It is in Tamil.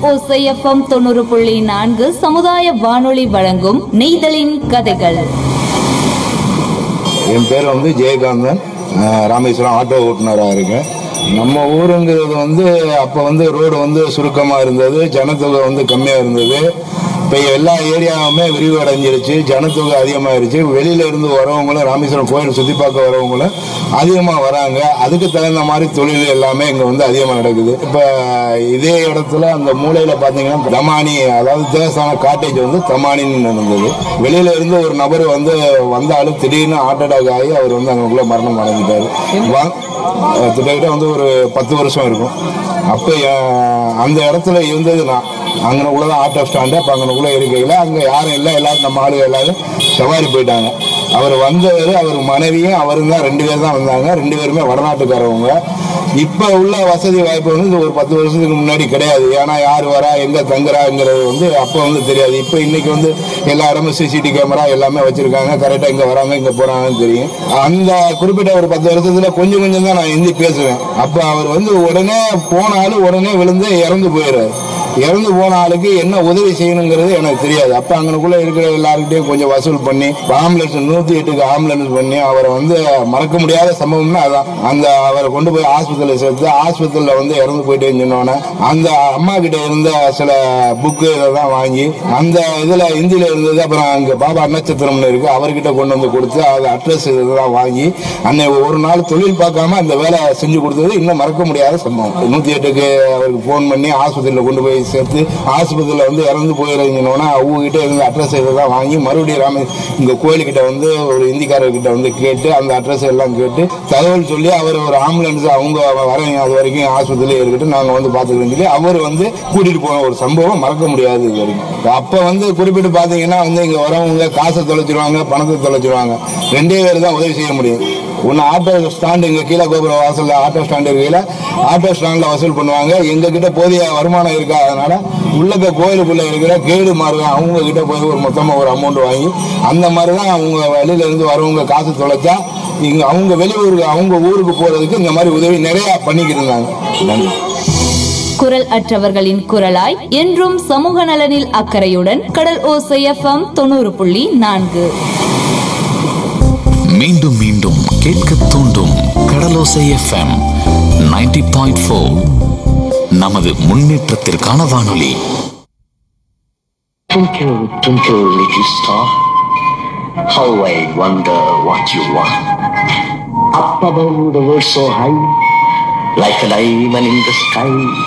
ஓசைஎஃப்எம் தொண்ணூறு புள்ளி நான்கு சமுதாய வானொலி வழங்கும் நெய்தலின் கதைகள் என் பேர் வந்து ஜெயகாந்தன் அஹ் ராமேஸ்வரம் ஆட்டோ ஓட்டுநராக இருக்கேன் நம்ம ஊருங்கிறது வந்து அப்போ வந்து ரோடு வந்து சுருக்கமாக இருந்தது ஜனத்தொகை வந்து கம்மியாக இருந்தது இப்போ எல்லா ஏரியாவுமே விரிவடைஞ்சிருச்சு ஜனத்தொகை அதிகமாகிருச்சு வெளியில இருந்து வரவங்களும் ராமேஸ்வரம் கோயில் சுற்றி பார்க்க வரவங்களும் அதிகமாக வராங்க அதுக்கு தகுந்த மாதிரி தொழில் எல்லாமே இங்கே வந்து அதிகமாக நடக்குது இப்போ இதே இடத்துல அந்த மூலையில் பார்த்தீங்கன்னா தமானி அதாவது தேவஸ்தான காட்டேஜ் வந்து தமானின்னு இருந்தது வெளியில இருந்து ஒரு நபர் வந்து வந்தாலும் திடீர்னு ஹார்ட் அட்டாக் ஆகி அவர் வந்து அங்கக்குள்ள மரணம் அடைஞ்சிட்டாரு வா- அஹ் கிட்டத்தட்ட வந்து ஒரு பத்து வருஷம் இருக்கும் அப்போ அந்த இடத்துல இருந்தது நான் அங்கனக்குள்ள தான் ஆட்டோ ஸ்டாண்டு அப்போ அங்கனக்குள்ள இருக்கையில் அங்கே யாரும் இல்லை எல்லாரும் நம்ம ஆளுங்க எல்லாரும் சவாரி போயிட்டாங்க அவர் வந்தவர் அவர் மனைவியும் அவரும் தான் ரெண்டு பேர் தான் வந்தாங்க ரெண்டு பேருமே வடநாட்டுக்காரவங்க இப்போ உள்ள வசதி வாய்ப்பு வந்து இந்த ஒரு பத்து வருஷத்துக்கு முன்னாடி கிடையாது ஏன்னா யார் வரா எங்கே தங்குறாங்கிறது வந்து அப்போ வந்து தெரியாது இப்போ இன்னைக்கு வந்து எல்லா இடமும் சிசிடி கேமரா எல்லாமே வச்சிருக்காங்க கரெக்டாக இங்கே வராங்க இங்கே போகிறாங்கன்னு தெரியும் அந்த குறிப்பிட்ட ஒரு பத்து வருஷத்துல கொஞ்சம் கொஞ்சம் தான் நான் ஹிந்தி பேசுவேன் அப்போ அவர் வந்து உடனே போனாலும் உடனே விழுந்து இறந்து போயிடுறாரு இறந்து போன ஆளுக்கு என்ன உதவி செய்யணுங்கிறது எனக்கு தெரியாது அப்ப அங்கனுக்குள்ள இருக்கிற எல்லாருக்கிட்டையும் கொஞ்சம் வசூல் பண்ணி ஆம்புலன்ஸ் நூத்தி எட்டுக்கு ஆம்புலன்ஸ் பண்ணி அவரை வந்து மறக்க முடியாத சம்பவம்னா அதான் அந்த அவரை கொண்டு போய் ஆஸ்பத்திரியில் சேர்த்து ஆஸ்பத்திரியில் வந்து இறந்து போயிட்டேன்னு சொன்னோன்னே அந்த அம்மா கிட்ட இருந்த சில புக்கு இதெல்லாம் வாங்கி அந்த இதுல ஹிந்தியில இருந்தது அப்புறம் அங்க பாபா நட்சத்திரம்னு இருக்கு அவர்கிட்ட கொண்டு வந்து கொடுத்து அது அட்ரஸ் இதெல்லாம் வாங்கி அன்னை ஒரு நாள் தொழில் பார்க்காம அந்த வேலை செஞ்சு கொடுத்தது இன்னும் மறக்க முடியாத சம்பவம் நூத்தி எட்டுக்கு அவருக்கு ஃபோன் பண்ணி ஆஸ்பத்திரியில் கொண்டு போய் சேர்த்து ஆஸ்பத்திரியில் வந்து இறந்து போயிருந்தீங்கன்னா அவங்க கிட்ட இருந்த அட்ரஸ் இதெல்லாம் வாங்கி மறுபடியும் ராம இங்க கோயிலுக்கிட்ட வந்து ஒரு இந்திக்காரர்கிட்ட வந்து கேட்டு அந்த அட்ரஸ் எல்லாம் கேட்டு தகவல் சொல்லி அவர் ஒரு ஆம்புலன்ஸ் அவங்க வரீங்க அது வரைக்கும் ஆஸ்பத்திரியிலே இருக்கட்டும் நாங்க வந்து பாத்துக்கிறோம் சொல்லி அவர் வந்து கூட்டிட்டு போன ஒரு சம்பவம் மறக்க முடியாது இது வரைக்கும் அப்ப வந்து குறிப்பிட்டு பாத்தீங்கன்னா வந்து இங்க வரவங்க காசை தொலைச்சிருவாங்க பணத்தை தொலைச்சிருவாங்க ரெண்டே பேர் தான் உதவி செய்ய முடியும் ஒன்று ஆட்டோ ஸ்டாண்டு இங்கே கீழே கோபுர வாசல்ல ஆட்டோ ஸ்டாண்டு இருக்கையில் ஆட்டோ ஸ்டாண்டில் வசூல் பண்ணுவாங்க எங்க கிட்ட போதிய வருமானம் இருக்காதனால உள்ளக்க கோயிலுக்குள்ள இருக்கிற கேடு மாறுங்க அவங்க கிட்ட போய் ஒரு மொத்தமாக ஒரு அமௌண்ட் வாங்கி அந்த மாதிரி தான் அவங்க வெளியில இருந்து வரவங்க காசு தொலைச்சா இங்க அவங்க வெளியூருக்கு அவங்க ஊருக்கு போறதுக்கு இந்த மாதிரி உதவி நிறைய பண்ணிக்கிட்டு இருந்தாங்க நன்றி குரல் அற்றவர்களின் குரலாய் என்றும் சமூக நலனில் அக்கறையுடன் கடல் ஓசை எஃப்எம் தொண்ணூறு புள்ளி நான்கு மீண்டும் மீண்டும் கேட்க தூண்டும் கடலோசை எஃப்எம் 90.4 பாயிண்ட் ஃபோர் நமது முன்னேற்றத்திற்கான வானொலி Twinkle, twinkle, little star, how I wonder what you are. Up above the world so high, like a diamond in the sky.